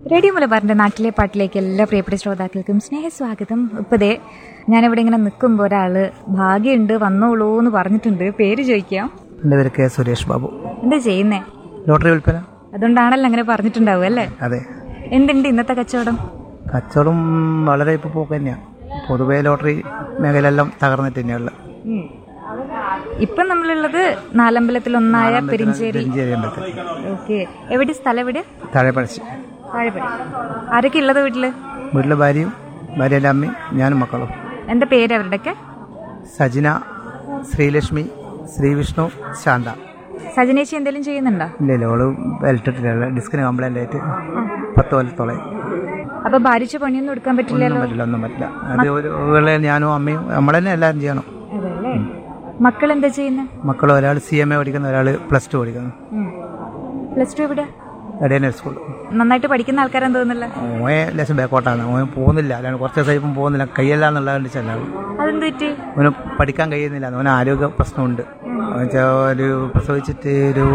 Radio മലബാറിന്റെ നാട്ടിലെ പാട്ടിലേക്ക് എല്ലാ പ്രിയപ്പെട്ട ശ്രോതാക്കൾക്കും സ്നേഹസ്വാഗതം ഇപ്പതേ ഞാനിവിടെ ഇങ്ങനെ നിൽക്കുമ്പോൾ ഒരാള് ഭാഗ്യമുണ്ട് വന്നോളൂ എന്ന് പറഞ്ഞിട്ടുണ്ട് പേര് ചോദിക്കാം എൻ്റെ പേര് കെ സുരേഷ് ബാബു എന്താ ചെയ്യുന്നേ ലോട്ടറി വിൽപ്പന അതുകൊണ്ടാണല്ലോ അങ്ങനെ പറഞ്ഞിട്ടുണ്ടാവും അല്ലേ അതെ എന്തുണ്ട് ഇന്നത്തെ കച്ചവടം കച്ചവടം വളരെ ഇപ്പോൾ പോക്ക് തന്നെയാണ് പൊതുവേ ലോട്ടറി മേഖലയെല്ലാം തകർന്നിട്ട് തന്നെയുള്ള ഇപ്പം നമ്മളുള്ളത് നാലമ്പലത്തിൽ ഒന്നായ പെരിഞ്ചേരി പെരിഞ്ചേരി അമ്പലത്തിൽ ഓക്കെ എവിടെ സ്ഥലം എവിടെ താഴെ പഴശ്ശി താഴെപ്പടി ആരൊക്കെ ഉള്ളത് വീട്ടില് വീട്ടിലെ ഭാര്യയും ഭാര്യൻ്റെ അമ്മയും ഞാനും മക്കളും എന്താ പേര് അവരുടെയൊക്കെ സജിന ശ്രീലക്ഷ്മി ശ്രീവിഷ്ണു ശാന്ത സജനേച്ചി എന്തെങ്കിലും ചെയ്യുന്നുണ്ടോ ഇല്ല ഇല്ല ഓള് ബെൽറ്റിട്ടില്ല ഡിസ്കിന് കംപ്ലൈൻ്റ് ആയിട്ട് പത്ത് കൊല്ലത്തോളം അപ്പൊ ഭാരിച്ച പണിയൊന്നും എടുക്കാൻ പറ്റില്ലല്ലോ പറ്റില്ല ഒന്നും പറ്റില്ല അത് ഒരു ഉള്ള ഞാനും അമ്മയും നമ്മൾ തന്നെ എല്ലാവരും ചെയ്യണം അതല്ലേ മക്കൾ എന്താ ചെയ്യുന്നത് മക്കൾ ഒരാൾ സി എം എ പഠിക്കുന്നു ഒരാൾ പ്ലസ് ടു പഠിക്കുന്നു പ്ലസ് ടു എവിടെയാ എടേനർ സ്കൂൾ നന്നായിട്ട് പഠിക്കുന്ന ആൾക്കാരെന്ന് തോന്നുന്നില്ല ഓയെ ലേശം ബാക്കോട്ടാണ് ഓൻ പോകുന്നില്ല അല്ലാണ്ട് കുറച്ച് ദിവസം ഇപ്പം പോകുന്നില്ല കയ്യല്ല എന്നുള്ളത് ചെല്ലാണ് അതെന്ത് പറ്റി അവന് പഠിക്കാൻ കഴിയുന്നില്ല അവന് ആരോഗ്യ പ്രശ്നമുണ്ട് അവൻ വെച്ചാൽ ഒരു പ്രസവിച്ചിട്ട് ഒരു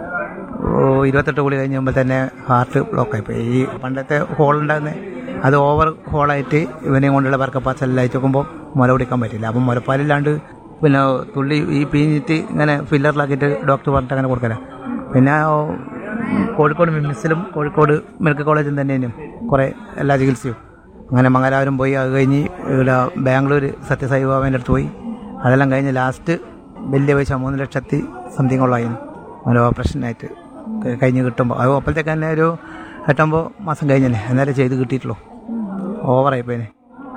ഓ, ഇരുപത്തെട്ട് കൂടി കഴിഞ്ഞുമ്പോൾ തന്നെ ഹാർട്ട് ബ്ലോക്കായി പോയി ഈ പണ്ടത്തെ ഹോൾ ഉണ്ടാകുന്നത് അത് ഓവർ ഹോളായിട്ട് ഇവനെ കൊണ്ടുള്ള വർക്കപ്പാച്ചെല്ലാം നോക്കുമ്പോൾ മുല കുടിക്കാൻ പറ്റില്ല അപ്പം മുലപ്പാലില്ലാണ്ട് പിന്നെ തുള്ളി ഈ പിഴിഞ്ഞിട്ട് ഇങ്ങനെ ഫില്ലറിലാക്കിയിട്ട് ഡോക്ടർ പറഞ്ഞിട്ട് അങ്ങനെ കൊടുക്കല പിന്നെ ഓ, കോഴിക്കോട് മിംസിലും കോഴിക്കോട് മെഡിക്കൽ കോളേജിൽ തന്നെയും കുറേ എല്ലാ ചികിത്സയും അങ്ങനെ മംഗലാപുരം പോയി അത് കഴിഞ്ഞ് ഇവിടെ ബാംഗ്ലൂർ സത്യസായി ബാബേൻ്റെ അടുത്ത് പോയി അതെല്ലാം കഴിഞ്ഞ് ലാസ്റ്റ് വലിയ പൈസ മൂന്ന് ലക്ഷത്തി സംതിങ് ഉള്ളതായിരുന്നു ഒരു ഓപ്പറേഷനായിട്ട് ക- കഴിഞ്ഞ് കിട്ടുമ്പോൾ അത് അപ്പോഴത്തേക്ക് തന്നെ ഒരു എട്ടൊമ്പത് മാസം കഴിഞ്ഞല്ലേ അന്നേരം ചെയ്ത് കിട്ടിയിട്ടുള്ളൂ ഓവറായി പോയിനെ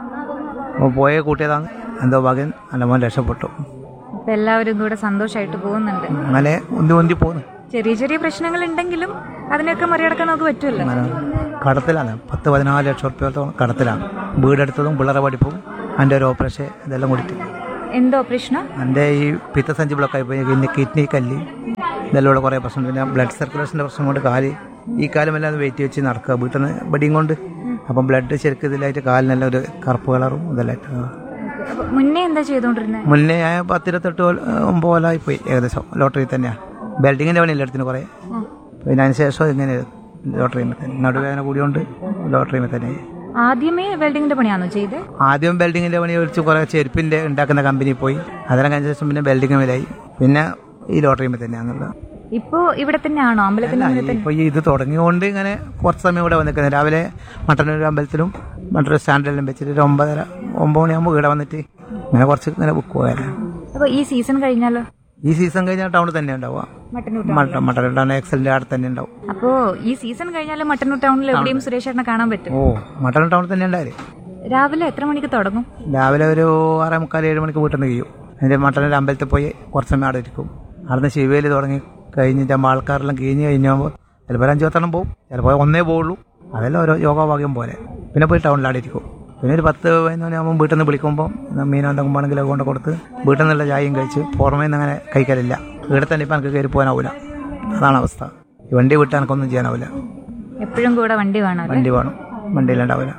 അപ്പോൾ പോയ കൂട്ടിയതാണ് എന്തോ ഭാഗ്യം എൻ്റെ മോൻ രക്ഷപ്പെട്ടു അപ്പൊ എല്ലാവരും കൂടെ സന്തോഷമായിട്ട് പോകുന്നുണ്ട് അങ്ങനെ ഉന്തി ഉന്തി പോകുന്നു ചെറിയ ചെറിയ പ്രശ്നങ്ങൾ ഉണ്ടെങ്കിലും അതിനൊക്കെ മറികടക്കാൻ നമുക്ക് പറ്റുമല്ലോ അങ്ങനെ കടത്തിലാണ് പത്ത് പതിനാല് ലക്ഷം റുപ്യോളത്തോളം കടത്തിലാണ് വീടെടുത്തതും പിള്ളേരെ പഠിപ്പും എൻ്റെ ഒരു ഓപ്പറേഷൻ ഇതെല്ലാം കൂടിയിട്ട് എന്തോ ഓപ്പറേഷനാ എൻ്റെ ഈ പിത്തസഞ്ചി ബ്ലോക്കായി പോയി പിന്നെ കിഡ്നി കല്ല് ഇതെല്ലാം ഉള്ള കുറേ പ്രശ്നം പിന്നെ ബ്ലഡ് സർക്കുലേഷൻ്റെ പ്രശ്നം കൊണ്ട് കാല് ഈ കാലമെല്ലാം വെയിറ്റ് വെച്ച് നടക്കുക വീട്ടിൽ നിന്ന് ബഡിയും കൊണ്ട് അപ്പം ബ്ലഡ് ശരിക്കും ഇതിലായിട്ട് കാലിനെല്ലാം ഒരു കറുപ്പ് കളറും ഇതെല്ലായിട്ട് അപ്പൊ മുന്നേ എന്താ ചെയ്തോണ്ടിരുന്നത് മുന്നേ ഞാൻ പത്തിരുപത്തെട്ട് കൊല്ല- ഒമ്പത് കൊല്ലമായി പോയി ഏകദേശം ലോട്ടറി തന്നെയാണ് ബെൽഡിങ്ങിൻ്റെ പണിയില്ല എടുത്തിന് കുറേ പിന്നെ അതിന് ശേഷം ഇങ്ങനെ ലോട്ടറിയിൽ തന്നെ നടുവേദന കൂടിയോണ്ട് ലോട്ടറിയിൽ തന്നെ ആദ്യമേ വെൽഡിങ്ങിന്റെ പണിയാണോ ചെയ്ത് ആദ്യം ബെൽഡിങ്ങിൻ്റെ പണി വിളിച്ച് കുറേ ചെരുപ്പിൻ്റെ ഉണ്ടാക്കുന്ന കമ്പനി പോയി അതെല്ലാം കഴിഞ്ഞ ശേഷം പിന്നെ ബെൽഡിങ് മേലായി പിന്നെ ഈ ലോട്ടറിയിൽ തന്നെയാണുള്ളത് ഇപ്പോ ഇവിടെ തന്നെയാണോ അമ്പലത്തിന്റെ മുന്നിൽ തന്നെ ഇപ്പോൾ ഇത് തുടങ്ങിയോണ്ട് ഇങ്ങനെ കുറച്ച് സമയം ഇവിടെ വന്നിരിക്കുന്നത് രാവിലെ മട്ടന്നൂർ അമ്പലത്തിലും മട്ടന്നൂർ സ്റ്റാൻഡിലെല്ലാം വെച്ചിട്ട് ഒരു ഒമ്പതര ഒമ്പത് മണിയാകുമ്പോൾ ഇവിടെ വന്നിട്ട് ഇങ്ങനെ കുറച്ച് ഇങ്ങനെ ബുക്ക് പോയാലും അപ്പൊ ഈ സീസൺ കഴിഞ്ഞാലോ ഈ സീസൺ കഴിഞ്ഞാൽ ടൗണിൽ തന്നെ ഉണ്ടാവുക മട്ടന്നൂർ മട്ട മട്ടന്നൂർ ടൗൺ എക്സലിൻ്റെ അടുത്ത് തന്നെ ഉണ്ടാവും അപ്പോ ഈ സീസൺ കഴിഞ്ഞാൽ മട്ടന്നൂർ ടൗണിൽ എവിടെയും സുരേഷ് ചേട്ടനെ കാണാൻ പറ്റും ഓ മട്ടന്നൂർ ടൗണിൽ തന്നെ ഉണ്ടാവില്ലേ രാവിലെ എത്ര മണിക്ക് തുടങ്ങും രാവിലെ ഒരു ആറേ മുക്കാൽ ഏഴ് മണിക്ക് വീട്ടിൽ നിന്ന് കഴിയും എന്നിട്ട് മട്ടന്നൂർ അമ്പലത്തിൽ പോയി കുറച്ച് സമയം അവിടെ ഇരിക്കും അവിടുന്ന് ശിവയിൽ തുടങ്ങി കഴിഞ്ഞിട്ട് ആകുമ്പോൾ ആൾക്കാരെല്ലാം കഴിഞ്ഞ് കഴിഞ്ഞാകുമ്പോൾ ചിലപ്പോൾ ഒരു അഞ്ച് പത്തെണ്ണം പോകും ചിലപ്പോൾ ഒന്നേ പോവുള്ളൂ അതെല്ലാം ഓരോ യോഗഭാഗ്യം പോലെ പിന്നെ പോയി ടൗണിൽ അവിടെ ഇരിക്കും പിന്നെ ഒരു പത്ത് പതിനൊന്ന് മണിയാകുമ്പോൾ വീട്ടിൽ നിന്ന് വിളിക്കുമ്പോൾ മീനോ എന്തെങ്കിലും വേണമെങ്കിൽ അത് കൊണ്ട് കൊടുത്ത് വീട്ടിൽ നിന്നുള്ള ചായയും കഴിച്ച് പുറമേ നിന്ന് അങ്ങനെ കഴിക്കലില്ല ഇവിടെ തന്നെ ഇപ്പം എനിക്ക് കയറി പോകാനാവില്ല അതാണ് അവസ്ഥ ഈ വണ്ടി വിട്ടാൽ എനിക്കൊന്നും ചെയ്യാനാവില്ല എപ്പോഴും കൂടെ വണ്ടി വേണം അല്ലേ? വണ്ടി വേണം വണ്ടിയിലുണ്ടാവില്ല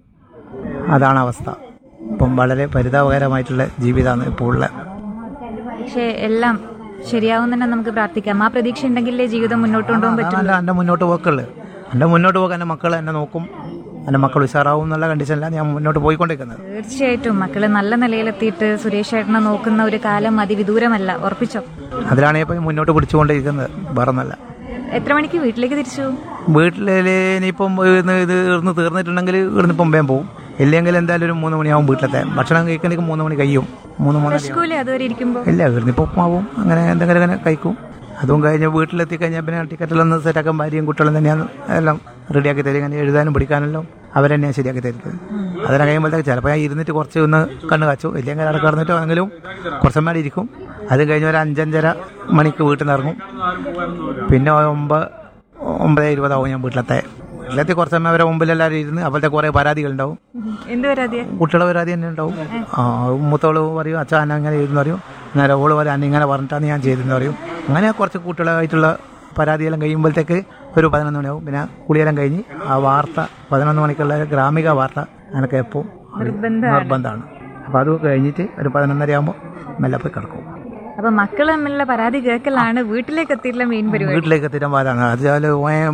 അതാണ് അവസ്ഥ ഇപ്പം വളരെ പരിതാപകരമായിട്ടുള്ള ജീവിതമാണ് ഇപ്പോൾ ഉള്ള പക്ഷെ എല്ലാം ശരിയാവും തന്നെ നമുക്ക് പ്രാർത്ഥിക്കാം ആ പ്രതീക്ഷ ഉണ്ടെങ്കിലേ ജീവിതം മുന്നോട്ട് കൊണ്ടുപോകാൻ പറ്റും അതാണ് എൻ്റെ മുന്നോട്ട് പോക്കുള്ളു എൻ്റെ മുന്നോട്ട് പോക്ക് എൻ്റെ മക്കൾ എന്നെ നോക്കും എൻ്റെ മക്കൾ ഉഷാറാവും എന്നുള്ള കണ്ടീഷനിലാണ് ഞാൻ മുന്നോട്ട് പോയിക്കൊണ്ടിരിക്കുന്നത് തീർച്ചയായിട്ടും മക്കള് നല്ല നിലയിലെത്തിയിട്ട് സുരേഷ് ചേട്ടനെ നോക്കുന്ന ഒരു കാലം അതിവിദൂരമല്ല ഉറപ്പിച്ചോ അതിലാണ് ഇപ്പം മുന്നോട്ട് പിടിച്ചുകൊണ്ടിരിക്കുന്നത് വേറെ ഒന്നല്ല എത്ര മണിക്ക് വീട്ടിലേക്ക് തിരിച്ചു പോകും? വീട്ടിൽ ഇനിയിപ്പം ഇന്ന് ഇത് ഇവിടുന്ന് തീർന്നിട്ടുണ്ടെങ്കിൽ ഇവിടുന്ന് ഇപ്പം വേഗം പോകും ഇല്ലെങ്കിൽ എന്തായാലും ഒരു മൂന്ന് മണിയാവും വീട്ടിലത്തെ ഭക്ഷണം കഴിക്കണമെങ്കിൽ മൂന്ന് മണി കഴിയും മൂന്ന് മൂന്നര വിശക്കൂലേ അതുവരെ ഇരിക്കുമ്പോ ഇല്ല ഇവിടുന്ന് ഇപ്പോൾ ഉപ്പുമാവും അങ്ങനെ എന്തെങ്കിലും അങ്ങനെ കഴിക്കും അതും കഴിഞ്ഞ് വീട്ടിലെത്തി കഴിഞ്ഞാൽ പിന്നെ ടിക്കറ്റിലൊന്ന് സെറ്റാക്കാൻ ഭാര്യയും കുട്ടികളും തന്നെയാണ് എല്ലാം റെഡിയാക്കി തരും ഇങ്ങനെ എഴുതാനും പഠിക്കാനെല്ലാം അവരെന്നെയാണ് ശരിയാക്കി തരുന്നത് അതിനെ കഴിയുമ്പോഴത്തേക്ക് ചിലപ്പോൾ ഞാൻ ഇരുന്നിട്ട് കുറച്ച് ഒന്ന് കണ്ണ് കാച്ചു ഇല്ലെങ്കിൽ അവിടെ കിടന്നിട്ട് ആണെങ്കിലും കുറച്ച് സമയം ഇരിക്കും അത് കഴിഞ്ഞ് ഒരു അഞ്ചഞ്ചര മണിക്ക് വീട്ടിൽ നിന്ന് ഇറങ്ങും പിന്നെ ഒമ്പത് ഒമ്പത് ഇരുപതാവും ഞാൻ വീട്ടിലെത്തെ വീട്ടിലെത്തി കുറച്ച് സമയം അവരെ മുമ്പിൽ എല്ലാവരും ഇരുന്ന് അപ്പോഴത്തെ കുറേ പരാതികളുണ്ടാവും എന്ത് പരാതിയാ കുട്ടികളെ പരാതി തന്നെ ഉണ്ടാവും ആ മൂത്തോള് പറയും അച്ഛൻ അന്ന അങ്ങനെ ചെയ്തെന്ന് പറയും നേരെ ഓള് പറയും അന്ന ഇങ്ങനെ പറഞ്ഞിട്ടാണ് ഞാൻ ചെയ്തെന്ന് പറയും അങ്ങനെ കുറച്ച് കുട്ടികളായിട്ടുള്ള പരാതിയെല്ലാം കഴിയുമ്പോഴത്തേക്ക് ഒരു പതിനൊന്ന് മണിയാവും പിന്നെ കുളിയെല്ലാം കഴിഞ്ഞ് ആ വാർത്ത പതിനൊന്ന് മണിക്കുള്ള ഗ്രാമിക വാർത്ത എനിക്ക് എപ്പോൾ നിർബന്ധമാണ് അപ്പോൾ അത് കഴിഞ്ഞിട്ട് ഒരു പതിനൊന്നര ആകുമ്പോൾ മെല്ലെ പോയി കിടക്കും അപ്പൊ മക്കൾ തമ്മിലുള്ള പരാതി കേൾക്കലാണ് വീട്ടിലേക്ക് എത്തിയിട്ടുള്ള മെയിൻ പരിപാടി വീട്ടിലേക്ക് എത്തിയിട്ട് പാലാണ് അതുപോലെ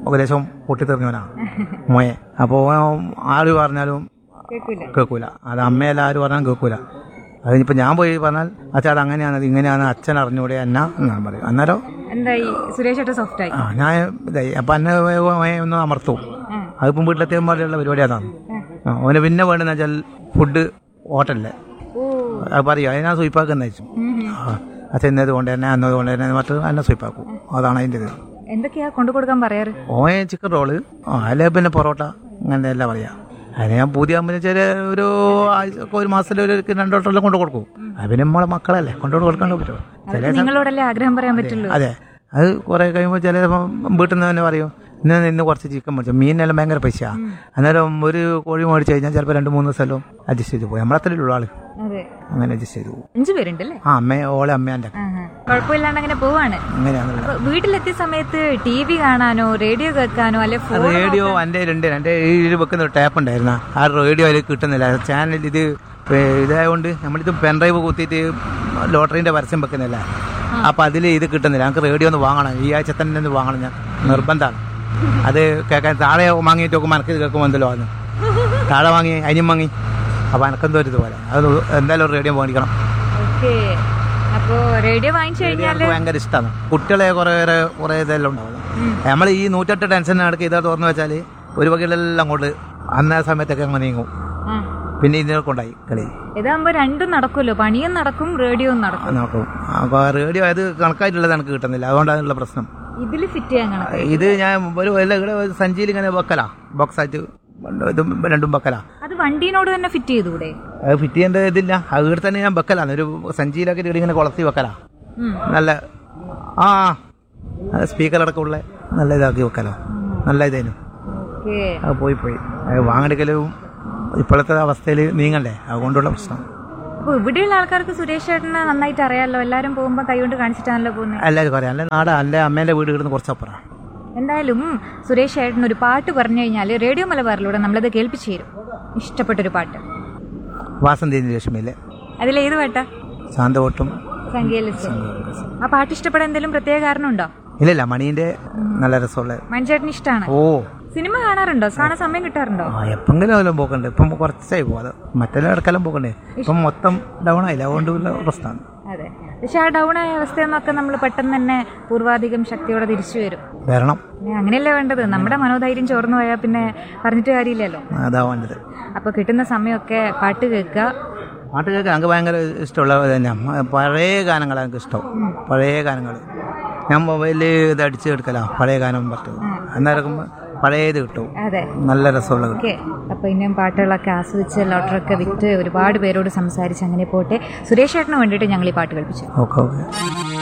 ഏകദേശം പൊട്ടിത്തെറിഞ്ഞവനാണ് മോയെ അപ്പോൾ ആര് പറഞ്ഞാലും കേൾക്കൂല കേൾക്കൂല അത് അമ്മയല്ല ആര് പറഞ്ഞാലും കേൾക്കൂല അതിനിപ്പോൾ ഞാൻ പോയി പറഞ്ഞാൽ അച്ഛാ അത് അങ്ങനെയാണ് ഇത് ഇങ്ങനെയാണ് അച്ഛൻ അറിഞ്ഞൂടെ എന്നാ എന്നാണ് പറയും അന്നേരം എന്തായി സുരേഷ് ഏട്ടൻ സോഫ്റ്റ് ആയി ആ ഞാൻ ഇതായി അപ്പം എന്നെ മോയെ ഒന്ന് അമർത്തും ആ. അതിപ്പം വീട്ടിലെത്തിയാൽ പാടുള്ള പരിപാടി അതാണ് ആ അവന് പിന്നെ വേണ്ടതെന്ന് വെച്ചാൽ ഫുഡ് ഹോട്ടലിലെ ഓ അത് പറയും അതിനാ സ്വീപ്പാക്കുന്ന വെച്ചു ഉം, ഉം. ആ അച്ഛൻ ഇന്നത് കൊണ്ട് തന്നെ അന്നത് കൊണ്ട് തന്നെ മറ്റു എന്നെ സ്വീപ്പാക്കും അതാണ് അതിൻ്റെ ഇത് എന്തൊക്കെയാ കൊണ്ടു കൊടുക്കാൻ പറയാറ് ഓയെ ചിക്കൻ റോള് ആ അല്ലെ പിന്നെ പൊറോട്ട അങ്ങനെ എല്ലാം പറയാം അതിന് ഞാൻ പുതിയ അമ്മ ചില ഒരു ആഴ്ച ഒരു മാസത്തിൽ ഒരു രണ്ടോട്ടെല്ലാം കൊണ്ട് കൊടുക്കും അത് പിന്നെ നമ്മളെ മക്കളല്ലേ കൊണ്ടുകൊണ്ട് കൊടുക്കാൻ പറ്റുമോ ചില അവർക്ക് നിങ്ങളോടല്ലേ ആഗ്രഹം പറയാൻ പറ്റുള്ളൂ അതെ അത് കുറെ കഴിയുമ്പോൾ ചില വീട്ടിൽ നിന്ന് തന്നെ പറയും ഇന്ന് ഇന്ന് കുറച്ച് ചിക്കൻ മേടിച്ചു മീനെല്ലാം ഭയങ്കര പൈസ അന്നേരം ഒരു കോഴി മേടിച്ച് കഴിഞ്ഞാൽ ചിലപ്പോൾ രണ്ട് മൂന്ന് ദിവസം അഡ്ജസ്റ്റ് ചെയ്ത് പോയി നമ്മളത്രയുള്ള ആള് അതെ അങ്ങനെ അഡ്ജസ്റ്റ് ചെയ്ത് പോകും അഞ്ചു പേരുണ്ടല്ലേ ആ അമ്മ ഓളെ അമ്മേൻ്റെ ആഹാ. കുഴപ്പമില്ലാണ്ട് അങ്ങനെ പോവാണ് അങ്ങനെയാണല്ലോ അപ്പൊ വീട്ടിലെത്തിയ സമയത്ത് ടി വി കാണാനോ റേഡിയോ കേൾക്കാനോ അല്ലെ ഫോൺ റേഡിയോ എൻ്റെ ഉണ്ട് എൻ്റെ ഇതിൽ വെക്കുന്ന ഒരു ടാപ്പ് ഉണ്ടായിരുന്ന ആ റേഡിയോ അതിൽ കിട്ടുന്നില്ല ചാനൽ ഇത് പേ- ഇതായതുകൊണ്ട് നമ്മളിത് പെൻഡ്രൈവ് കുത്തിയിട്ട് ലോട്ടറിൻ്റെ പരസ്യം വെക്കുന്നില്ല അപ്പം അതിൽ ഇത് കിട്ടുന്നില്ല നമുക്ക് റേഡിയോ ഒന്ന് വാങ്ങണം ഈ ആഴ്ച തന്നെ ഒന്ന് വാങ്ങണം ഞാൻ നിർബന്ധമാണ് അത് കേൾക്കാൻ താഴെ വാങ്ങിയിട്ട് നോക്കുമ്പോൾ എനിക്ക് ഇത് കേൾക്കുമ്പോൾ എന്തല്ലോ വന്നു താഴെ വാങ്ങി അനിയും വാങ്ങി അപ്പോൾ എനക്കെന്തോ ഒരു ഇതുപോലെ അത് എന്തായാലും ഒരു റേഡിയോ മേടിക്കണം ഓക്കെ അപ്പോ റേഡിയോ വാങ്ങിച്ചു റേഡിയോ കഴിഞ്ഞാല് എനിക്ക് ഭയങ്കര ഇഷ്ടമാണ് കുട്ടികളെ കുറേ കുറേ ഇതെല്ലാം ഉണ്ടാവും നമ്മൾ ഈ നൂറ്റെട്ട് ടെൻഷൻ നടക്കി ഇതാ തുറന്നു വെച്ചാൽ ഒരു വകയിലെല്ലാം അങ്ങോട്ട് അന്ന സമയത്തൊക്കെ അങ്ങ് നീങ്ങും ആ. പിന്നെ ഇതിനൊക്കെണ്ടായി കളി ഇതാകുമ്പോ രണ്ടും നടക്കുമല്ലോ പണിയും നടക്കും റേഡിയോയും നടക്കും നോക്കും അപ്പോൾ റേഡിയോ അത് കണക്കായിട്ടുള്ളത് എനിക്ക് കിട്ടുന്നില്ല അതുകൊണ്ടാണുള്ള പ്രശ്നം ഇതില് ഫിറ്റ് ചെയ്യാൻ കണക്ക് ഇത് ഞാൻ ഒരു എല്ലാം ഇവിടെ ഒരു സഞ്ചിയിൽ ഇങ്ങനെ വെക്കലാ ബോക്സ് ആയിട്ട് ഇതും രണ്ടും വെക്കലാ അത് വണ്ടീനോട് തന്നെ ഫിറ്റ് ചെയ്തൂടെ അത് ഫിറ്റ് ചെയ്യേണ്ട ഇതില്ല അത് ഇവിടെ തന്നെ ഞാൻ വെക്കലാണ് ഒരു സഞ്ചിയിലൊക്കെ ഇവിടെ ഇങ്ങനെ കുളത്തി വെക്കലാ ഉം. നല്ല ആ സ്പീക്കറടക്കം ഉള്ള നല്ല ഇതാക്കി വെക്കലോ നല്ല ഇതേനു ഓക്കെ അത് പോയി പോയി അത് വാങ്ങെടുക്കലും ഇപ്പോഴത്തെ അവസ്ഥയിൽ നീങ്ങണ്ടേ അതുകൊണ്ടുള്ള പ്രശ്നം അപ്പൊ ഇവിടെയുള്ള ആൾക്കാർക്ക് സുരേഷ് ചേട്ടനെ നന്നായിട്ട് അറിയാലോ എല്ലാരും പോകുമ്പോ കൈകൊണ്ട് കാണിച്ചിട്ടാണല്ലോ പോകുന്നത് എല്ലാവരും പറയാം അല്ലെ നാട് അല്ലെ അമ്മേൻ്റെ വീട് കിടന്ന് കുറച്ചപ്പുറം എന്തായാലും സുരേഷ് ചേട്ടൻ ഒരു പാട്ട് പറഞ്ഞു കഴിഞ്ഞാൽ റേഡിയോ മലബാറിലൂടെ നമ്മളത് കേൾപ്പിച്ചു തരും ഇഷ്ടപ്പെട്ടൊരു പാട്ട് വാസന്തി രശ്മിയിലെ അതിലേത് പാട്ടാ ശാന്തവോട്ടും സംഗീതം ആ പാട്ട് ഇഷ്ടപ്പെടാൻ എന്തെങ്കിലും പ്രത്യേക കാരണമുണ്ടോ ഇല്ലില്ല മണീൻ്റെ നല്ല രസമുള്ള മണിച്ചേട്ടന് ഇഷ്ടമാണ് ഓ സിനിമ കാണാറുണ്ടോ കാണാൻ സമയം കിട്ടാറുണ്ടോ ആ എപ്പെങ്കിലും അതെല്ലാം പോക്കണ്ട് ഇപ്പം കുറച്ചായി പോകും അത് മറ്റെല്ലാം ഇടക്കെല്ലാം പോക്കണ്ടേ ഇപ്പം മൊത്തം ഡൗൺ ആയില്ല അതുകൊണ്ടുള്ള പ്രശ്നമാണ് അതെ പക്ഷെ ആ ഡൗൺ ആയ അവസ്ഥയിൽ നിന്നൊക്കെ നമ്മൾ പെട്ടെന്ന് തന്നെ പൂർവാധികം ശക്തിയോടെ തിരിച്ചു വരും വരണം പിന്നെ അങ്ങനെയല്ലേ വേണ്ടത് നമ്മുടെ മനോധൈര്യം ചോർന്നു പോയാൽ പിന്നെ പറഞ്ഞിട്ട് കാര്യമില്ലല്ലോ അതാ വേണ്ടത് അപ്പൊ കിട്ടുന്ന സമയമൊക്കെ പാട്ട് കേൾക്കുക പാട്ട് കേൾക്കാൻ എനിക്ക് ഭയങ്കര ഇഷ്ടമുള്ള തന്നെ പഴയ ഗാനങ്ങളാണ് എനിക്ക് ഇഷ്ടം പഴയ ഗാനങ്ങൾ ഞാൻ മൊബൈലിൽ ഇത് അടിച്ച് എടുക്കലാ പഴയ ഗാനം പറ്റും അന്നേരം പഴയത് കിട്ടും അതെ നല്ല രസമുള്ള കിട്ടും ഓക്കെ അപ്പൊ ഇനിയും പാട്ടുകളൊക്കെ ആസ്വദിച്ച് ലോട്ടറൊക്കെ വിറ്റ് ഒരുപാട് പേരോട് സംസാരിച്ച് അങ്ങനെ പോട്ടെ സുരേഷ് ചേട്ടന് വേണ്ടിയിട്ട് ഞങ്ങൾ ഈ പാട്ട് കേൾപ്പിച്ചു ഓക്കെ ഓക്കെ